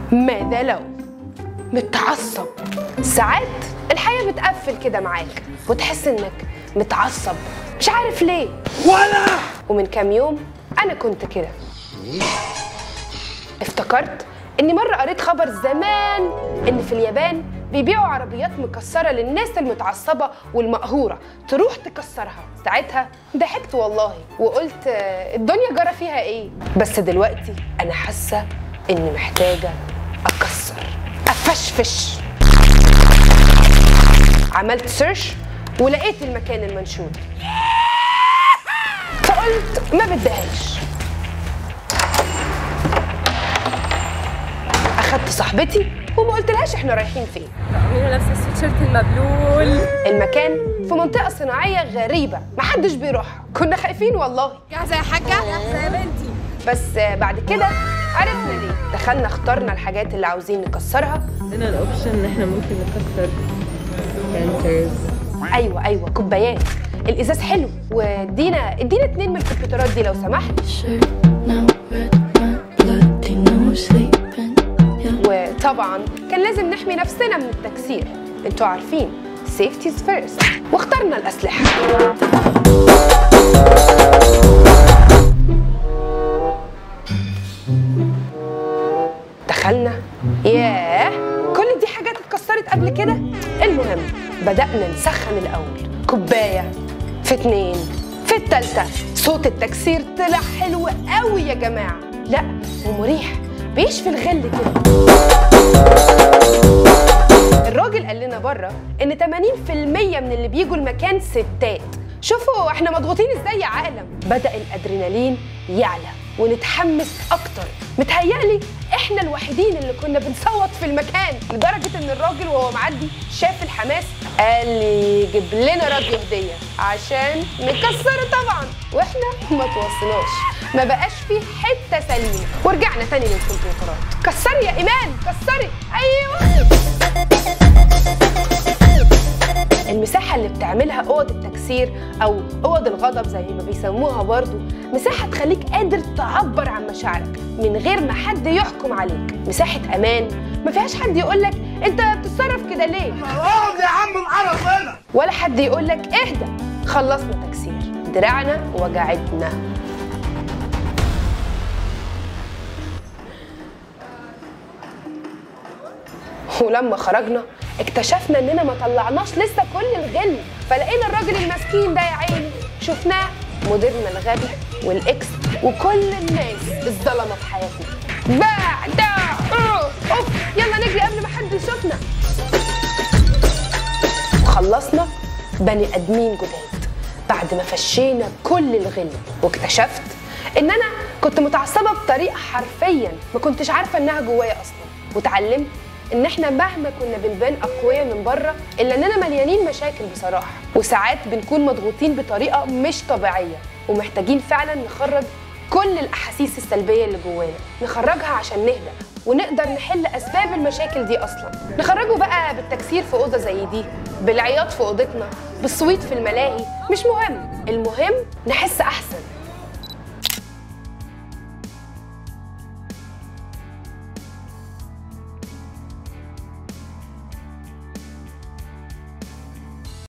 ماذا لو متعصب ساعات الحياة بتقفل كده معاك وتحس انك متعصب مش عارف ليه ولا ومن كام يوم انا كنت كده افتكرت اني مرة قريت خبر زمان ان في اليابان بيبيعوا عربيات مكسرة للناس المتعصبة والمقهورة تروح تكسرها ساعتها ضحكت والله وقلت آه، الدنيا جرى فيها ايه بس دلوقتي انا حاسة اني محتاجة اكسر افشفش عملت سيرش ولقيت المكان المنشود فقلت ما بدهاش اخدت صاحبتي وما قلتلهاش احنا رايحين فين عاملين نفس السويتشيرت المبلول المكان في منطقة صناعية غريبة محدش بيروحها كنا خايفين والله جاهزة يا حاجة؟ جاهزة يا بنتي بس آه، بعد كده عرفنا ليه دخلنا اخترنا الحاجات اللي عاوزين نكسرها عندنا الاوبشن ان احنا ممكن نكسر كانترز ايوه ايوه كوبايات الازاز حلو وادينا ادينا اتنين من الكمبيوترات دي لو سمحت shirt now red my blood they know we're sleeping yeah وطبعا كان لازم نحمي نفسنا من التكسير انتوا عارفين safety is first واخترنا الأسلحة دخلنا ياه كل دي حاجات اتكسرت قبل كده المهم بدأنا نسخن الأول كوباية في اتنين في التالتة صوت التكسير طلع حلو قوي يا جماعة لا ومريح بيشفي الغل كده الراجل قال لنا بره ان 80% من اللي بيجوا المكان ستات شوفوا احنا مضغوطين ازاي يا عالم بدا الادرينالين يعلى ونتحمس اكتر متهيألي احنا الوحيدين اللي كنا بنصوت في المكان لدرجه ان الراجل وهو معدي شاف الحماس قال لي جيب لنا راديو هديه عشان نكسره طبعا واحنا ما توصلناش ما بقاش فيه حته سليمه ورجعنا تاني للكمبيوترات كسري يا ايمان كسري ايوه المساحة اللي بتعملها أوض التكسير أو أوض الغضب زي ما بيسموها برضو مساحة تخليك قادر تعبر عن مشاعرك من غير ما حد يحكم عليك مساحة أمان ما فيهاش حد يقولك أنت بتتصرف كده ليه اقعد يا عم القرف هنا ولا حد يقولك اهدى خلصنا تكسير دراعنا وجعتنا ولما خرجنا اكتشفنا اننا ما طلعناش لسه كل الغل فلقينا الراجل المسكين ده يا عيني شفناه مديرنا الغبي والاكس وكل الناس الظلمه في حياتنا باع ده أوه، اوف يلا نجري قبل ما حد يشوفنا وخلصنا بني ادمين جداد بعد ما فشينا كل الغل واكتشفت ان انا كنت متعصبه بطريقه حرفيا ما كنتش عارفه انها جوايا اصلا واتعلمت ان احنا مهما كنا بنبان اقوياء من بره الا اننا مليانين مشاكل بصراحه وساعات بنكون مضغوطين بطريقه مش طبيعيه ومحتاجين فعلا نخرج كل الاحاسيس السلبيه اللي جوانا نخرجها عشان نهدى ونقدر نحل اسباب المشاكل دي اصلا نخرجه بقى بالتكسير في اوضه زي دي بالعياط في اوضتنا بالصويت في الملاهي مش مهم المهم نحس احسن